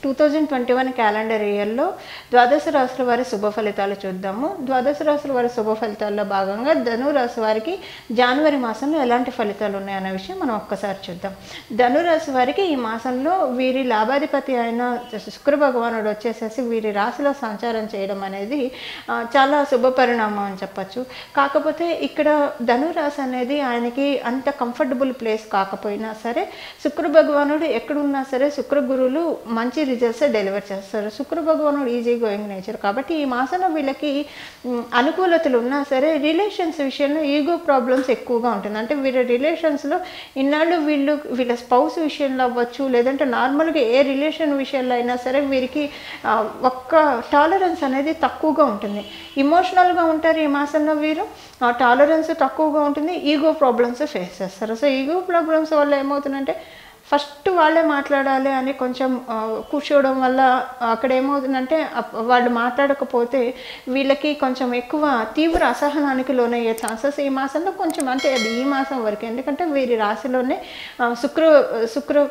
two thousand twenty one calendar ఇయర్లో ద్వాదశ రాశుల వారి శుభ ఫలితాలు చూద్దాము ద్వాదశ రాశుల వారి శుభ ఫలితాల్లో భాగంగా ధను రాశి వారికి జనవరి మాసంలో ఎలాంటి ఫలితాలు ఉన్నాయన్న విషయం మనం ఒక్కసారి చూద్దాం ధను రాశి వారికి ఈ మాసంలో వీరి లాభాధిపతి అయిన శుక్ర భగవానుడు వచ్చేసేసి వీరి రాశిలో సంచారం చేయడం అనేది ఆ, చాలా శుభ పరిణామం అని చెప్పచ్చు కాకపోతే ఇక్కడ ధను రాశి అనేది ఆయనకి అంత కంఫర్టబుల్ ప్లేస్ కాకపోయినా సరే శుక్ర భగవానుడు ఎక్కడున్నా సరే శుక్ర గురువులు మంచి రిజల్ట్స్ డెలివర్ చేస్తారు శుక్ర భగవానుడు ఈజీ గోయింగ్ నేచర్ కాబట్టి ఈ మాసంలో వీళ్ళకి మ్, అనుకూలతలు ఉన్నా సరే రిలేషన్స్ విషయంలో ఈగో ప్రాబ్లమ్స్ ఎక్కువగా ఉంటుంది అంటే వీళ్ళ రిలేషన్స్లో ఇన్నాళ్ళు వీళ్ళు వీళ్ళ స్పౌస్ విషయంలో అవ్వచ్చు లేదంటే నార్మల్గా ఏ రిలేషన్ విషయంలో అయినా సరే వీరికి ఆ, ఒక్క టాలరెన్స్ అనేది తక్కువగా ఉంటుంది ఇమోషనల్గా ఉంటారు ఈ మాసంలో వీరు ఆ టాలరెన్స్ తక్కువగా ఉంటుంది ఈగో ప్రాబ్లమ్స్ ఫేస్ చేస్తారు సో ఈగో ప్రాబ్లమ్స్ వల్ల ఏమవుతుందంటే ఫస్ట్ వాళ్ళే మాట్లాడాలి అని కొంచెం ఆ, కూర్చోవడం వల్ల అక్కడ ఏమవుతుందంటే అప్- వాళ్ళు మాట్లాడకపోతే వీళ్ళకి కొంచెం ఎక్కువ తీవ్ర అసహనానికి లోనయ్యే ఛాన్సెస్ ఈ మాసంలో కొంచెం అంటే అది ఈ మాసం వరకు ఎందుకంటే వీరి రాశిలోనే ఆ, శుక్ర శుక్ర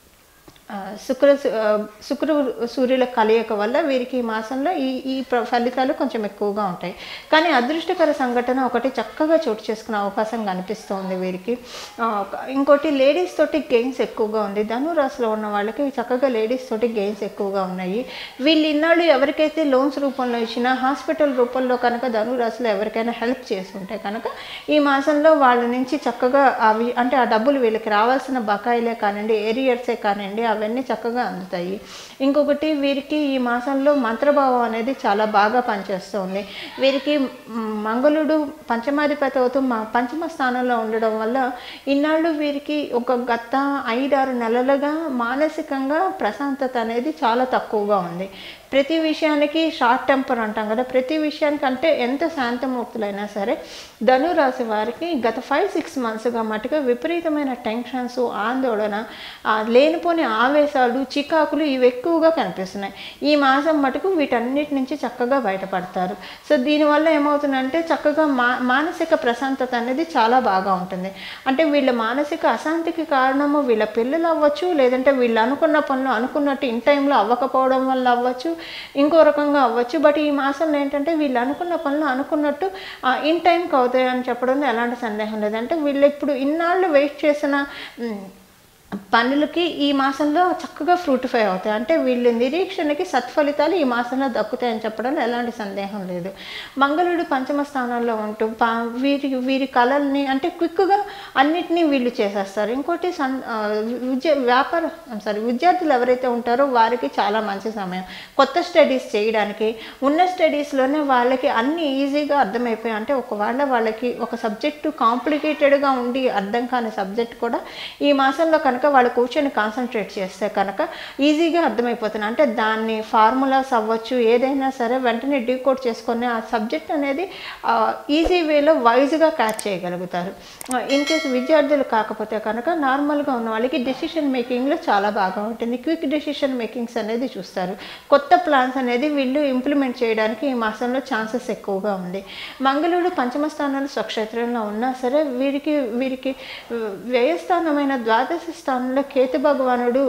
ఆ, శుక్ర ఆ, శుక్ర సూర్యుల కలయిక వల్ల వీరికి ఈ మాసంలో ఈ ఈ ప్ర- ఫలితాలు కొంచెం ఎక్కువగా ఉంటాయి కానీ అదృష్టకర సంఘటన ఒకటి చక్కగా చోటు చేసుకునే అవకాశం కనిపిస్తోంది వీరికి ఆ, ఒక- ఇంకోటి లేడీస్ తోటి గెయిన్స్ ఎక్కువగా ఉంది ధను రాశిలో ఉన్న వాళ్ళకి చక్కగా లేడీస్ తోటి గెయిన్స్ ఎక్కువగా ఉన్నాయి వీళ్ళు ఇన్నాళ్ళు ఎవరికైతే లోన్స్ రూపంలో ఇచ్చినా హాస్పిటల్ రూపంలో కనుక ధను రాశిలో ఎవరికైనా హెల్ప్ చేస్తుంటే కనుక ఈ మాసంలో వాళ్ళ నుంచి చక్కగా అవి అంటే ఆ డబ్బులు వీళ్ళకి రావాల్సిన బకాయిలే కానివ్వండి ఏరియర్సే కానివ్వండి అవన్నీ చక్కగా అందుతాయి ఇంకొకటి వీరికి ఈ మాసంలో మంత్రభావం అనేది చాలా బాగా పనిచేస్తుంది వీరికి మ్, మంగళుడు పంచమాధిపతి అవుతూ మా పంచమ స్థానంలో ఉండడం వల్ల ఇన్నాళ్ళు వీరికి ఒక గత ఐదారు నెలలుగా మానసికంగా ప్రశాంతత అనేది చాలా తక్కువగా ఉంది ప్రతి విషయానికి షార్ట్ టెంపర్ అంటాం కదా ప్రతి విషయానికి అంటే ఎంత శాంతమూర్తులైనా సరే ధను రాశి వారికి గత ఫైవ్ సిక్స్ మంత్స్గా మటుగా విపరీతమైన టెన్షన్స్ ఆందోళన ఆ లేనిపోని ఆవేశాలు చికాకులు ఇవి ఎక్కువగా కనిపిస్తున్నాయి ఈ మాసం మటుకు వీటన్నిటి నుంచి చక్కగా బయటపడతారు సో దీనివల్ల ఏమవుతుందంటే చక్కగా మా మానసిక ప్రశాంతత అనేది చాలా బాగా ఉంటుంది అంటే వీళ్ళ మానసిక అశాంతికి కారణము వీళ్ళ పిల్లలు అవ్వచ్చు లేదంటే వీళ్ళు అనుకున్న పనులు అనుకున్నట్టు ఇన్ టైంలో అవ్వకపోవడం వల్ల అవ్వచ్చు ఇంకో రకంగా అవ్వచ్చు బట్ ఈ మాసంలో ఏంటంటే వీళ్ళు అనుకున్న పనులు అనుకున్నట్టు ఇన్ టైంకి అవుతాయని చెప్పడంలో ఎలాంటి సందేహం లేదు అంటే వీళ్ళు ఇప్పుడు ఇన్నాళ్ళు వెయిట్ చేసిన మ్, పనులకి ఈ మాసంలో చక్కగా ఫ్రూటిఫై అవుతాయి అంటే వీళ్ళ నిరీక్షణకి సత్ఫలితాలు ఈ మాసంలో దక్కుతాయని చెప్పడంలో ఎలాంటి సందేహం లేదు మంగళుడు పంచమ స్థానంలో ఉంటూ పా వీరి వీరి కళల్ని అంటే క్విక్గా అన్నిటినీ వీళ్ళు చేసేస్తారు ఇంకోటి సన్ ఆ, విద్య వ్యాపార సారీ విద్యార్థులు ఎవరైతే ఉంటారో వారికి చాలా మంచి సమయం కొత్త స్టడీస్ చేయడానికి ఉన్న స్టడీస్లోనే వాళ్ళకి అన్ని ఈజీగా అర్థమైపోయాయి అంటే ఒకవేళ వాళ్ళకి ఒక సబ్జెక్టు కాంప్లికేటెడ్గా ఉండి అర్థం కాని సబ్జెక్ట్ కూడా ఈ మాసంలో కనుక వాళ్ళు కూర్చొని కాన్సన్ట్రేట్ చేస్తే కనుక ఈజీగా అర్థమైపోతుంది అంటే దాన్ని ఫార్ములాస్ అవ్వచ్చు ఏదైనా సరే వెంటనే డీకోడ్ చేసుకొని ఆ సబ్జెక్ట్ అనేది ఈజీ వేలో వైజ్గా క్యాచ్ చేయగలుగుతారు ఇన్ కేస్ విద్యార్థులు కాకపోతే కనుక నార్మల్గా ఉన్న వాళ్ళకి డెసిషన్ మేకింగ్లో చాలా బాగా ఉంటుంది క్విక్ డెసిషన్ మేకింగ్స్ అనేది చూస్తారు కొత్త ప్లాన్స్ అనేది వీళ్ళు ఇంప్లిమెంట్ చేయడానికి ఈ మాసంలో ఛాన్సెస్ ఎక్కువగా ఉంది మంగళుడు పంచమ స్థానంలో స్వక్షేత్రంలో ఉన్నా సరే వీరికి వీరికి వ్యయస్థానమైన ద్వాదశ స్థానంలో కేతు భగవానుడు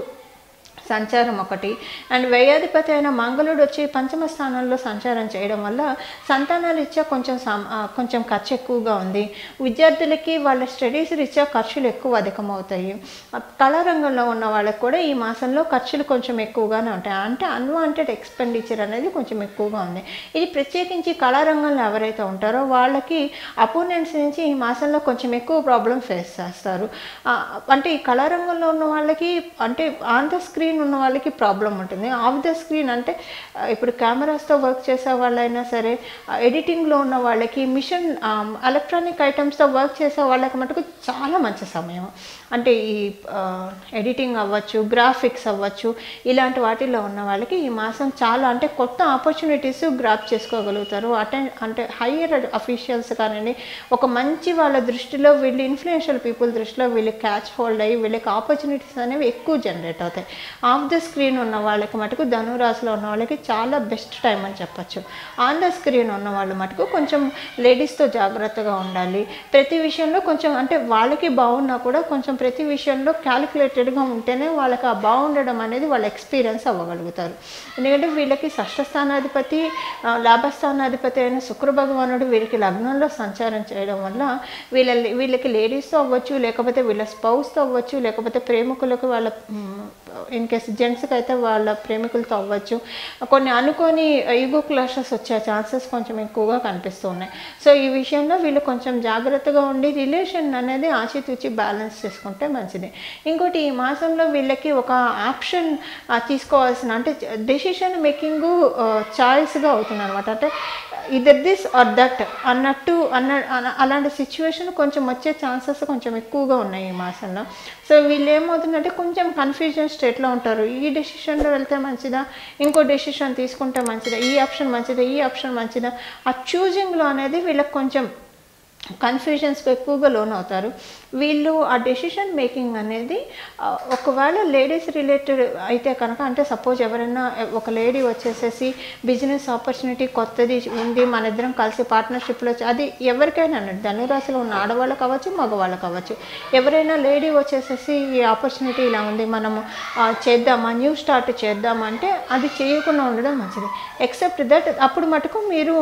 సంచారం ఒకటి అండ్ వ్యయాధిపతి అయిన మంగళుడు వచ్చి పంచమ స్థానంలో సంచారం చేయడం వల్ల సంతానాల రీత్యా కొంచెం సం- ఆ, కొంచెం ఖర్చు ఎక్కువగా ఉంది విద్యార్థులకి వాళ్ళ స్టడీస్ రీత్యా ఖర్చులు ఎక్కువ అధికమవుతాయి ఆ, కళారంగంలో ఉన్న వాళ్ళకి కూడా ఈ మాసంలో ఖర్చులు కొంచెం ఎక్కువగానే ఉంటాయి అంటే అన్వాంటెడ్ ఎక్స్పెండిచర్ అనేది కొంచెం ఎక్కువగా ఉంది ఇది ప్రత్యేకించి కళారంగంలో ఎవరైతే ఉంటారో వాళ్ళకి అపోనెంట్స్ నుంచి ఈ మాసంలో కొంచెం ఎక్కువ ప్రాబ్లం ఫేస్ చేస్తారు ఆ, అంటే ఈ కళారంగంలో ఉన్న వాళ్ళకి అంటే ఆన్ ద స్క్రీన్ ఉన్న వాళ్ళకి ప్రాబ్లం ఉంటుంది ఆఫ్ ద స్క్రీన్ అంటే ఆ, ఇప్పుడు కెమెరాస్తో వర్క్ చేసే వాళ్ళైనా సరే ఎడిటింగ్లో ఉన్న వాళ్ళకి మిషన్ ఎలక్ట్రానిక్ ఐటమ్స్తో వర్క్ చేసే వాళ్ళకి మటుకు చాలా మంచి సమయం అంటే ఈ ఎడిటింగ్ అవ్వచ్చు గ్రాఫిక్స్ అవ్వచ్చు ఇలాంటి వాటిల్లో ఉన్న వాళ్ళకి ఈ మాసం చాలా అంటే కొత్త ఆపర్చునిటీస్ గ్రాప్ చేసుకోగలుగుతారు అటెండ్ అంటే హయ్యర్ అఫీషియల్స్ కానివ్వండి ఒక మంచి వాళ్ళ దృష్టిలో వీళ్ళు ఇన్ఫ్లుయెన్షియల్ పీపుల్ దృష్టిలో వీళ్ళు క్యాచ్ హోల్డ్ అయ్యి వీళ్ళకి ఆపర్చునిటీస్ అనేవి ఎక్కువ జనరేట్ అవుతాయి ఆఫ్ ద స్క్రీన్ ఉన్న వాళ్ళకి మటుకు ధనురాశిలో ఉన్న వాళ్ళకి చాలా బెస్ట్ టైం అని చెప్పొచ్చు ఆన్ ద స్క్రీన్ ఉన్న వాళ్ళు మటుకు కొంచెం లేడీస్తో జాగ్రత్తగా ఉండాలి ప్రతి విషయంలో కొంచెం అంటే వాళ్ళకి బాగున్నా కూడా కొంచెం ప్రతి విషయంలో క్యాలిక్యులేటెడ్గా ఉంటేనే వాళ్ళకి ఆ బాగుండడం అనేది వాళ్ళు ఎక్స్పీరియన్స్ అవ్వగలుగుతారు ఎందుకంటే వీళ్ళకి షష్ఠస్థానాధిపతి ఆ, లాభస్థానాధిపతి అయిన శుక్ర భగవానుడు వీరికి లగ్నంలో సంచారం చేయడం వల్ల వీళ్ళ వీళ్ళకి లేడీస్తో అవ్వచ్చు లేకపోతే వీళ్ళ స్పౌస్తో అవ్వచ్చు లేకపోతే ప్రేమికులకు వాళ్ళ ఇన్ కేస్ జెంట్స్కి అయితే వాళ్ళ ప్రేమికులతో అవ్వచ్చు కొన్ని అనుకోని ఈగో క్లాషెస్ వచ్చే ఛాన్సెస్ కొంచెం ఎక్కువగా కనిపిస్తూ ఉన్నాయి సో ఈ విషయంలో వీళ్ళు కొంచెం జాగ్రత్తగా ఉండి రిలేషన్ అనేది ఆచితూచి బ్యాలెన్స్ చేసుకుంటే మంచిది ఇంకోటి ఈ మాసంలో వీళ్ళకి ఒక ఆప్షన్ తీసుకోవాల్సిన అంటే డెసిషన్ మేకింగ్ చాయిస్గా అవుతుంది అనమాట అంటే ఇదర్ దిస్ ఆర్ దట్ అన్నట్టు అన్న అన- అలాంటి సిచ్యువేషన్ కొంచెం వచ్చే ఛాన్సెస్ కొంచెం ఎక్కువగా ఉన్నాయి ఈ మాసంలో సో వీళ్ళు ఏమవుతుందంటే కొంచెం కన్ఫ్యూజన్ స్టేట్లో ఉంటారు ఈ డెసిషన్లో వెళ్తే మంచిదా ఇంకో డెసిషన్ తీసుకుంటే మంచిదా ఈ ఆప్షన్ మంచిదా ఈ ఆప్షన్ మంచిదా ఆ చూజింగ్లో అనేది వీళ్ళకి కొంచెం కన్ఫ్యూజన్స్కి ఎక్కువగా లోన్ అవుతారు వీళ్ళు ఆ డెసిషన్ మేకింగ్ అనేది ఆ, ఒకవేళ లేడీస్ రిలేటెడ్ అయితే కనుక అంటే సపోజ్ ఎవరైనా ఒక లేడీ వచ్చేసేసి బిజినెస్ ఆపర్చునిటీ కొత్తది ఉంది మన ఇద్దరం కలిసి పార్ట్నర్షిప్లో అది ఎవరికైనా అన్నట్టు ధనురాశిలో ఉన్న ఆడవాళ్ళు కావచ్చు మగవాళ్ళు కావచ్చు ఎవరైనా లేడీ వచ్చేసేసి ఈ ఆపర్చునిటీ ఇలా ఉంది మనము ఆ, చేద్దామా న్యూ స్టార్ట్ చేద్దామా అంటే అది చేయకుండా ఉండడం మంచిది ఎక్సెప్ట్ దట్ అప్పుడు మటుకు మీరు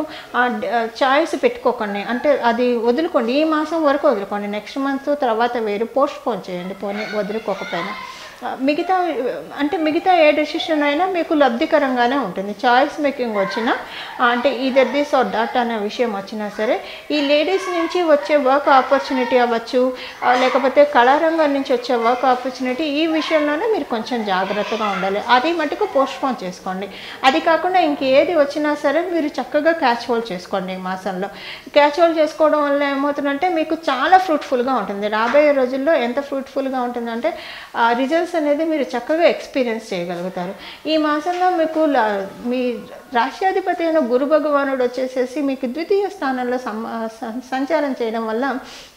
చాయిస్ పెట్టుకోకండి అంటే అది వదులుకోండి ఈ మాసం వరకు వదులుకోండి నెక్స్ట్ మంత్ తర్వాత వేరు పోస్ట్ పోన్ చేయండి పోనీ వదులుకోకపోయినా ఆ, మిగతా అంటే మిగతా ఏ డెసిషన్ అయినా మీకు లబ్ధికరంగానే ఉంటుంది చాయిస్ మేకింగ్ వచ్చినా ఆ, అంటే ఈదర్ దిస్ ఆర్ దట్ అనే విషయం వచ్చినా సరే ఈ లేడీస్ నుంచి వచ్చే వర్క్ ఆపర్చునిటీ అవ్వచ్చు ఆ, లేకపోతే కళారంగం నుంచి వచ్చే వర్క్ ఆపర్చునిటీ ఈ విషయంలోనే మీరు కొంచెం జాగ్రత్తగా ఉండాలి అది మటుకు పోస్ట్ పోన్ చేసుకోండి అది కాకుండా ఇంకేది వచ్చినా సరే మీరు చక్కగా క్యాచ్ హోల్డ్ చేసుకోండి ఈ మాసంలో క్యాచ్ హోల్డ్ చేసుకోవడం వల్ల ఏమవుతుందంటే మీకు చాలా ఫ్రూట్ఫుల్గా ఉంటుంది రాబోయే రోజుల్లో ఎంత ఫ్రూట్ఫుల్గా ఉంటుందంటే రిజల్ట్స్ అనేది మీరు చక్కగా ఎక్స్పీరియన్స్ చేయగలుగుతారు ఈ మాసంలో మీకు లా- మీ రాష్ట్రాధిపతి అయిన గురు భగవానుడు వచ్చేసేసి మీకు ద్వితీయ స్థానంలో సం సం- సంచారం చేయడం వల్ల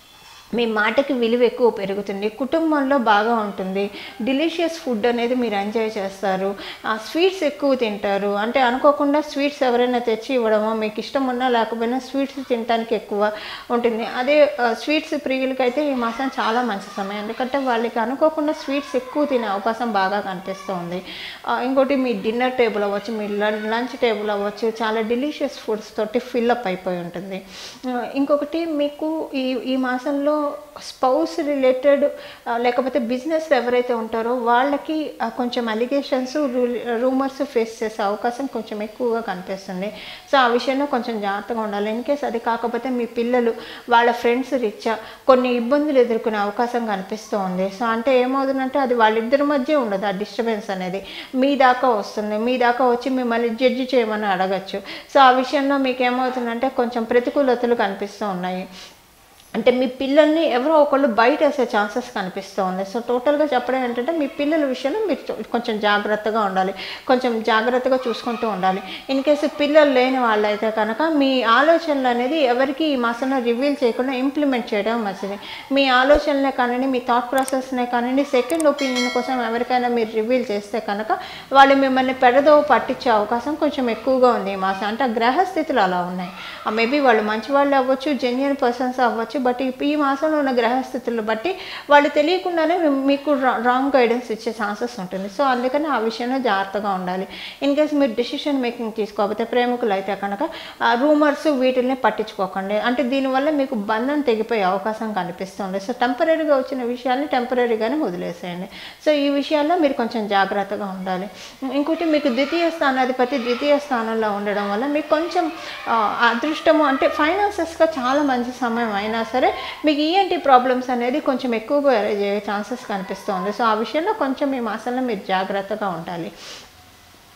మీ మాటకి విలువ ఎక్కువ పెరుగుతుంది కుటుంబంలో బాగా ఉంటుంది డిలీషియస్ ఫుడ్ అనేది మీరు ఎంజాయ్ చేస్తారు ఆ స్వీట్స్ ఎక్కువ తింటారు అంటే అనుకోకుండా స్వీట్స్ ఎవరైనా తెచ్చి ఇవ్వడమో మీకు ఇష్టం ఉన్నా లేకపోయినా స్వీట్స్ తినడానికి ఎక్కువ ఉంటుంది అదే స్వీట్స్ ప్రియులకైతే ఈ మాసం చాలా మంచి సమయం ఎందుకంటే వాళ్ళకి అనుకోకుండా స్వీట్స్ ఎక్కువ తినే అవకాశం బాగా కనిపిస్తుంది ఆ, ఇంకోటి మీ డిన్నర్ టేబుల్ అవ్వచ్చు మీ లంచ్ టేబుల్ అవ్వచ్చు చాలా డిలీషియస్ ఫుడ్స్ తోటి ఫిల్అప్ అయిపోయి ఉంటుంది ఆ, ఇంకొకటి మీకు ఈ ఈ మాసంలో స్పౌస్ రిలేటెడ్ లేకపోతే బిజినెస్ ఎవరైతే ఉంటారో వాళ్ళకి ఆ, కొంచెం అలిగేషన్స్ రూమర్స్ ఫేస్ చేసే అవకాశం కొంచెం ఎక్కువగా కనిపిస్తుంది సో ఆ విషయంలో కొంచెం జాగ్రత్తగా ఉండాలి ఇన్ కేస్ అది కాకపోతే మీ పిల్లలు వాళ్ళ ఫ్రెండ్స్ రీత్యా కొన్ని ఇబ్బందులు ఎదుర్కొనే అవకాశం కనిపిస్తూ ఉంది సో అంటే ఏమవుతుందంటే అది వాళ్ళిద్దరి మధ్య ఉండదు ఆ డిస్టర్బెన్స్ అనేది మీ దాకా వస్తుంది మీ దాకా వచ్చి మిమ్మల్ని జడ్జి చేయమని అడగచ్చు సో ఆ విషయంలో మీకు ఏమవుతుందంటే కొంచెం ప్రతికూలతలు కనిపిస్తూ ఉన్నాయి అంటే మీ పిల్లల్ని ఎవరో ఒకళ్ళు బయట వేసే ఛాన్సెస్ కనిపిస్తూ ఉంది సో టోటల్గా చెప్పడం ఏంటంటే మీ పిల్లల విషయంలో మీరు చూ- కొంచెం జాగ్రత్తగా ఉండాలి కొంచెం జాగ్రత్తగా చూసుకుంటూ ఉండాలి ఇన్ కేసు పిల్లలు లేని వాళ్ళైతే కనుక మీ ఆలోచనలు అనేది ఎవరికి ఈ మాసంలో రివీల్ చేయకుండా ఇంప్లిమెంట్ చేయడం మంచిది మీ ఆలోచనలే కానివ్వండి మీ థాట్ ప్రాసెస్నే కానివ్వండి సెకండ్ ఒపీనియన్ కోసం ఎవరికైనా మీరు రివీల్ చేస్తే కనుక వాళ్ళు మిమ్మల్ని పెడదో పట్టించే అవకాశం కొంచెం ఎక్కువగా ఉంది ఈ మాసం అంటే ఆ గ్రహస్థితులు అలా ఉన్నాయి మేబీ వాళ్ళు మంచి వాళ్ళు అవ్వచ్చు జెన్యున్ పర్సన్స్ అవ్వచ్చు బట్ ఈ- ఈ మాసంలో ఉన్న గ్రహస్థితులను బట్టి వాళ్ళు తెలియకుండానే మీ- మీకు రాంగ్ గైడెన్స్ ఇచ్చే ఛాన్సెస్ ఉంటుంది సో అందుకని ఆ విషయంలో జాగ్రత్తగా ఉండాలి ఇన్ కేస్ మీరు డెసిషన్ మేకింగ్ తీసుకోకపోతే ప్రేమికులు అయితే కనుక రూమర్స్ వీటిల్ని పట్టించుకోకండి అంటే దీనివల్ల మీకు బంధం తెగిపోయే అవకాశం కనిపిస్తుంది సో టెంపరీగా వచ్చిన విషయాల్ని టెంపరీగానే వదిలేసేయండి సో ఈ విషయాల్లో మీరు కొంచెం జాగ్రత్తగా ఉండాలి ఇంకోటి మీకు ద్వితీయ స్థానాధిపతి ద్వితీయ స్థానంలో ఉండడం వల్ల మీకు కొంచెం ఆ, అదృష్టము అంటే ఫైనాన్సెస్గా చాలా మంచి సమయం అయినా సరే మీకు ఈఎన్టీ ప్రాబ్లమ్స్ అనేది కొంచెం ఎక్కువగా అయ్యే ఛాన్సెస్ కనిపిస్తుంది సో ఆ విషయంలో కొంచెం ఈ మాసంలో మీరు జాగ్రత్తగా ఉండాలి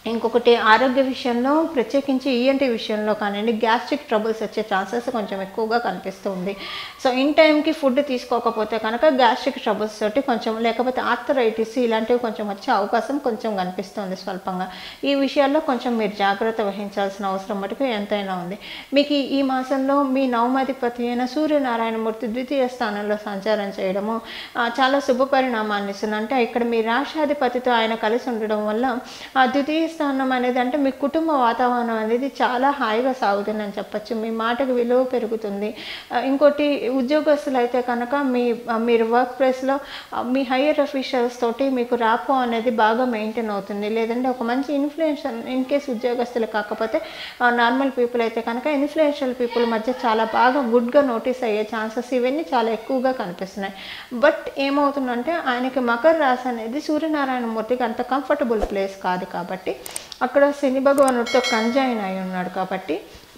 ఇంకొకటి ఆరోగ్య విషయంలో ప్రత్యేకించి ఈఎన్టీ విషయంలో కానివ్వండి గ్యాస్ట్రిక్ ట్రబుల్స్ వచ్చే ఛాన్సెస్ కొంచెం ఎక్కువగా కనిపిస్తుంది సో ఇన్ టైంకి ఫుడ్ తీసుకోకపోతే కనుక గ్యాస్ట్రిక్ ట్రబుల్స్ తోటి కొంచెం లేకపోతే ఆర్థరైటిస్ ఇలాంటివి కొంచెం వచ్చే అవకాశం కొంచెం కనిపిస్తుంది స్వల్పంగా ఈ విషయాల్లో కొంచెం మీరు జాగ్రత్త వహించాల్సిన అవసరం మటుకు ఎంతైనా ఉంది మీకు ఈ- ఈ మాసంలో మీ నవమాధిపతి అయిన సూర్యనారాయణమూర్తి ద్వితీయ స్థానంలో సంచారం చేయడము ఆ, చాలా శుభ పరిణామాన్ని ఇస్తుంది అంటే ఇక్కడ మీ రాష్ట్రాధిపతితో ఆయన కలిసి ఉండడం వల్ల ఆ ద్వితీయ స్థానం అనేది అంటే మీ కుటుంబ వాతావరణం అనేది చాలా హాయిగా సాగుతుందని చెప్పచ్చు మీ మాటకు విలువ పెరుగుతుంది ఆ, ఇంకోటి ఉద్యోగస్తులు అయితే కనుక మీ ఆ, మీరు వర్క్ ప్లేస్లో మీ హయ్యర్ అఫీషియల్స్ తోటి మీకు రాపో అనేది బాగా మెయింటైన్ అవుతుంది లేదంటే ఒక మంచి ఇన్ఫ్లుయెన్షియల్ ఇన్ కేస్ ఉద్యోగస్తులు కాకపోతే నార్మల్ పీపుల్ అయితే కనుక ఇన్ఫ్లుయెన్షియల్ పీపుల్ మధ్య చాలా బాగా గుడ్గా నోటీస్ అయ్యే ఛాన్సెస్ ఇవన్నీ చాలా ఎక్కువగా కనిపిస్తున్నాయి బట్ ఏమవుతుందంటే ఆయనకి మకర రాశి అనేది సూర్యనారాయణ మూర్తికి అంత కంఫర్టబుల్ ప్లేస్ కాదు కాబట్టి అక్కడ శని భగవానుడితో కంజాయిన్ అయి ఉన్నాడు కాబట్టి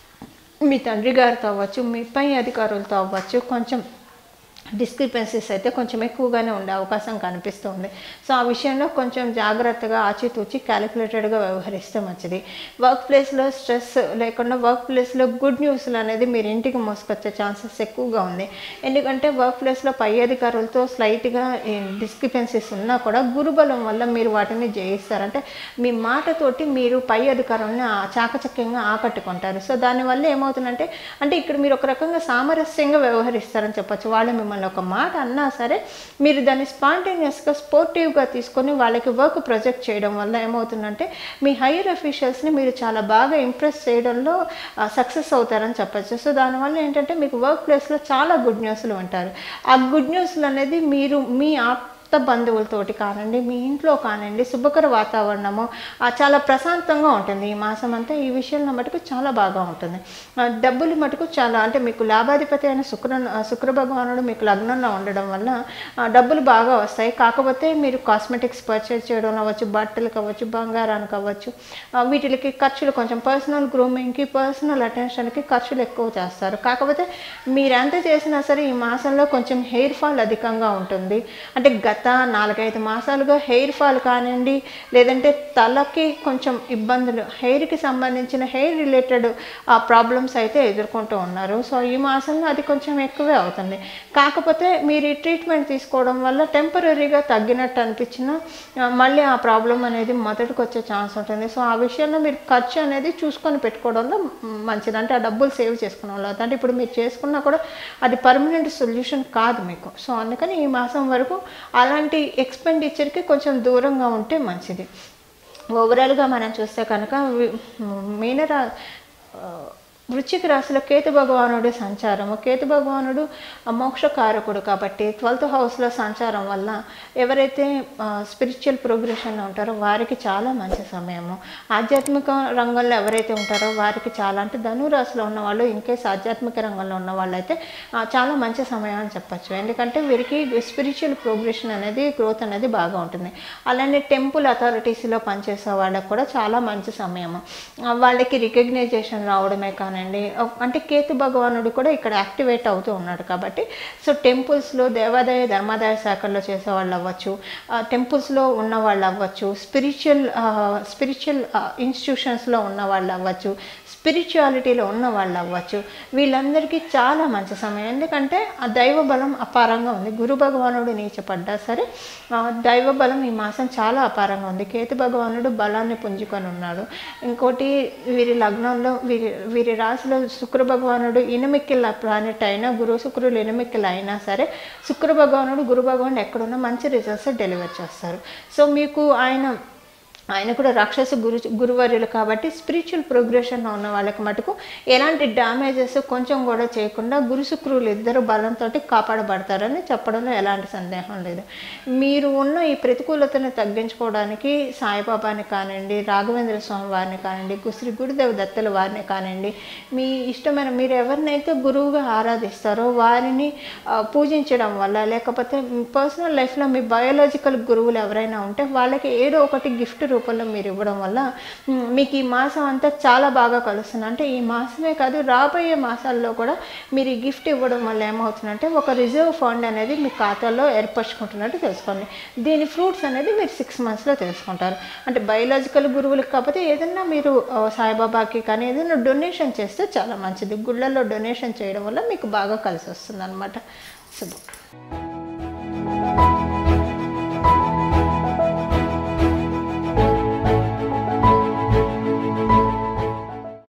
మీ తండ్రి గారితో అవ్వచ్చు మీ పై అధికారులతో అవ్వచ్చు కొంచెం డిస్క్రిపెన్సీస్ అయితే కొంచెం ఎక్కువగానే ఉండే అవకాశం కనిపిస్తుంది సో ఆ విషయంలో కొంచెం జాగ్రత్తగా ఆచితూచి క్యాలిక్యులేటెడ్గా వ్యవహరిస్తే మంచిది వర్క్ ప్లేస్లో స్ట్రెస్ లేకుండా వర్క్ ప్లేస్లో గుడ్ న్యూస్లు అనేది మీరు ఇంటికి మోసుకొచ్చే ఛాన్సెస్ ఎక్కువగా ఉంది ఎందుకంటే వర్క్ ప్లేస్లో పై అధికారులతో స్లైట్గా డిస్క్రిపెన్సీస్ ఉన్నా కూడా గురుబలం వల్ల మీరు వాటిని జయిస్తారంటే మీ మాటతోటి మీరు పై అధికారుల్ని ఆ- చాకచక్యంగా ఆకట్టుకుంటారు సో దానివల్ల ఏమవుతుందంటే అంటే ఇక్కడ మీరు ఒక రకంగా సామరస్యంగా వ్యవహరిస్తారని చెప్పొచ్చు వాళ్ళు మిమ్మల్ని ఒక మాట అన్నా సరే మీరు దాన్ని స్పాంటేనియస్గా స్పోర్టివ్గా తీసుకొని వాళ్ళకి వర్క్ ప్రొజెక్ట్ చేయడం వల్ల ఏమవుతుందంటే మీ హైయర్ అఫీషియల్స్ని మీరు చాలా బాగా ఇంప్రెస్ చేయడంలో సక్సెస్ అవుతారని చెప్పచ్చు సో దానివల్ల ఏంటంటే మీకు వర్క్ ప్లేస్లో చాలా గుడ్ న్యూస్లు ఉంటారు ఆ గుడ్ న్యూస్లు అనేది మీరు మీ ఆప్ కొత్త బంధువులతోటి కానివ్వండి మీ ఇంట్లో కానివ్వండి శుభకర వాతావరణము ఆ, చాలా ప్రశాంతంగా ఉంటుంది ఈ మాసం అంతా ఈ విషయంలో మటుకు చాలా బాగా ఉంటుంది ఆ, డబ్బులు మటుకు చాలా అంటే మీకు లాభాధిపతి అయిన శుక్ర ఆ, శుక్ర భగవానుడు మీకు లగ్నంలో ఉండడం వల్ల ఆ, డబ్బులు బాగా వస్తాయి కాకపోతే మీరు కాస్మెటిక్స్ పర్చేజ్ చేయడం అవ్వచ్చు బట్టలకు అవ్వచ్చు బంగారానికి అవ్వచ్చు ఆ, వీటికి ఖర్చులు కొంచెం పర్సనల్ గ్రూమింగ్కి పర్సనల్ అటెన్షన్కి ఖర్చులు ఎక్కువ చేస్తారు కాకపోతే మీరు ఎంత చేసినా సరే ఈ మాసంలో కొంచెం హెయిర్ ఫాల్ అధికంగా ఉంటుంది అంటే గత నాలుగైదు మాసాలుగా హెయిర్ ఫాల్ కానివ్వండి లేదంటే తలకి కొంచెం ఇబ్బందులు హెయిర్కి సంబంధించిన హెయిర్ రిలేటెడ్ ప్రాబ్లమ్స్ అయితే ఎదుర్కొంటూ ఉన్నారు సో ఈ మాసంలో అది కొంచెం ఎక్కువే అవుతుంది కాకపోతే మీరు ఈ ట్రీట్మెంట్ తీసుకోవడం వల్ల టెంపరీగా తగ్గినట్టు అనిపించినా ఆ, మళ్ళీ ఆ ప్రాబ్లం అనేది మొదటికి వచ్చే ఛాన్స్ ఉంటుంది సో ఆ విషయంలో మీరు ఖర్చు అనేది చూసుకొని పెట్టుకోవడంలో మ్, మంచిది అంటే ఆ డబ్బులు సేవ్ చేసుకునే వాళ్ళు అంటే ఇప్పుడు మీరు చేసుకున్నా కూడా అది పర్మనెంట్ సొల్యూషన్ కాదు మీకు సో అందుకని ఈ మాసం వరకు అలాంటి ఎక్స్పెండిచర్కి కొంచెం దూరంగా ఉంటే మంచిది ఓవరాల్గా మనం చూస్తే కనుక వి- మీనరా ఆ, వృశ్చిక రాశిలో కేతు భగవానుడి సంచారము కేతు భగవానుడు ఆ మోక్షకారకుడు కాబట్టి ట్వెల్త్ హౌస్లో సంచారం వల్ల ఎవరైతే స్పిరిచువల్ ప్రోగ్రెషన్లో ఉంటారో వారికి చాలా మంచి సమయము ఆధ్యాత్మిక రంగంలో ఎవరైతే ఉంటారో వారికి చాలా అంటే ధనురాశిలో ఉన్న వాళ్ళు ఇన్కేస్ ఆధ్యాత్మిక రంగంలో ఉన్న వాళ్ళైతే ఆ, చాలా మంచి సమయం అని చెప్పచ్చు ఎందుకంటే వీరికి స్పిరిచువల్ ప్రోగ్రెషన్ అనేది గ్రోత్ అనేది బాగా ఉంటుంది అలానే టెంపుల్ అథారిటీస్లో పనిచేసే వాళ్ళకి కూడా చాలా మంచి సమయము ఆ, వాళ్ళకి రికగ్నైజేషన్ రావడమే కానివ్వండి ఒక- అంటే కేతు భగవానుడు కూడా ఇక్కడ యాక్టివేట్ అవుతూ ఉన్నాడు కాబట్టి సో టెంపుల్స్లో దేవాదాయ ధర్మాదాయ శాఖల్లో చేసే వాళ్ళు అవ్వచ్చు టెంపుల్స్లో ఉన్న వాళ్ళు అవ్వచ్చు స్పిరిచువల్ స్పిరిచువల్ ఇన్స్టిట్యూషన్స్లో ఉన్న వాళ్ళు అవ్వచ్చు స్పిరిచువాలిటీలో ఉన్న వాళ్ళు అవ్వచ్చు వీళ్ళందరికీ చాలా మంచి సమయం ఎందుకంటే ఆ దైవ బలం అపారంగా ఉంది గురు భగవానుడు నీచపడ్డా సరే ఆ దైవ బలం ఈ మాసం చాలా అపారంగా ఉంది కేతు భగవానుడు బలాన్ని పుంజుకొని ఉన్నాడు ఇంకోటి వీరి లగ్నంలో వీరి వీరి రాశిలో శుక్ర భగవానుడు ఇనుమిక్కిల ప్లానెట్ అయినా గురు శుక్రులు ఇనుమిక్కిల అయినా సరే శుక్ర భగవానుడు గురు భగవానుడు ఎక్కడున్నా మంచి రిజల్ట్స్ డెలివర్ చేస్తారు సో మీకు ఆయన ఆయన కూడా రాక్షస గురు గురువర్యులు కాబట్టి స్పిరిచువల్ ప్రోగ్రెషన్లో ఉన్న వాళ్ళకి మటుకు ఎలాంటి డ్యామేజెస్ కొంచెం కూడా చేయకుండా గురు శుక్రులు ఇద్దరు బలంతో కాపాడబడతారని చెప్పడంలో ఎలాంటి సందేహం లేదు మీరు ఉన్న ఈ ప్రతికూలతను తగ్గించుకోవడానికి సాయిబాబాని కానివ్వండి రాఘవేంద్ర స్వామి వారిని కానివ్వండి గు- శ్రీ గురుదేవ్ దత్తల వారిని కానివ్వండి మీ ఇష్టమైన మీరు ఎవరినైతే గురువుగా ఆరాధిస్తారో వారిని ఆ, పూజించడం వల్ల లేకపోతే పర్సనల్ లైఫ్లో మీ బయోలాజికల్ గురువులు ఎవరైనా ఉంటే వాళ్ళకి ఏదో ఒకటి గిఫ్ట్ రూపంలో మీరు ఇవ్వడం వల్ల మ్, మీకు ఈ మాసం అంతా చాలా బాగా కలుస్తుంది అంటే ఈ మాసమే కాదు రాబోయే మాసాల్లో కూడా మీరు ఈ గిఫ్ట్ ఇవ్వడం వల్ల ఏమవుతుందంటే ఒక రిజర్వ్ ఫండ్ అనేది మీ ఖాతాలో ఏర్పరచుకుంటున్నట్టు తెలుసుకోండి దీని ఫ్రూట్స్ అనేది మీరు సిక్స్ మంత్స్లో తెలుసుకుంటారు అంటే బయలాజికల్ గురువులకు కాకపోతే ఏదైనా మీరు ఆ, సాయిబాబాకి కానీ ఏదైనా డొనేషన్ చేస్తే చాలా మంచిది గుళ్ళల్లో డొనేషన్ చేయడం వల్ల మీకు బాగా కలిసి వస్తుంది అనమాట శుభం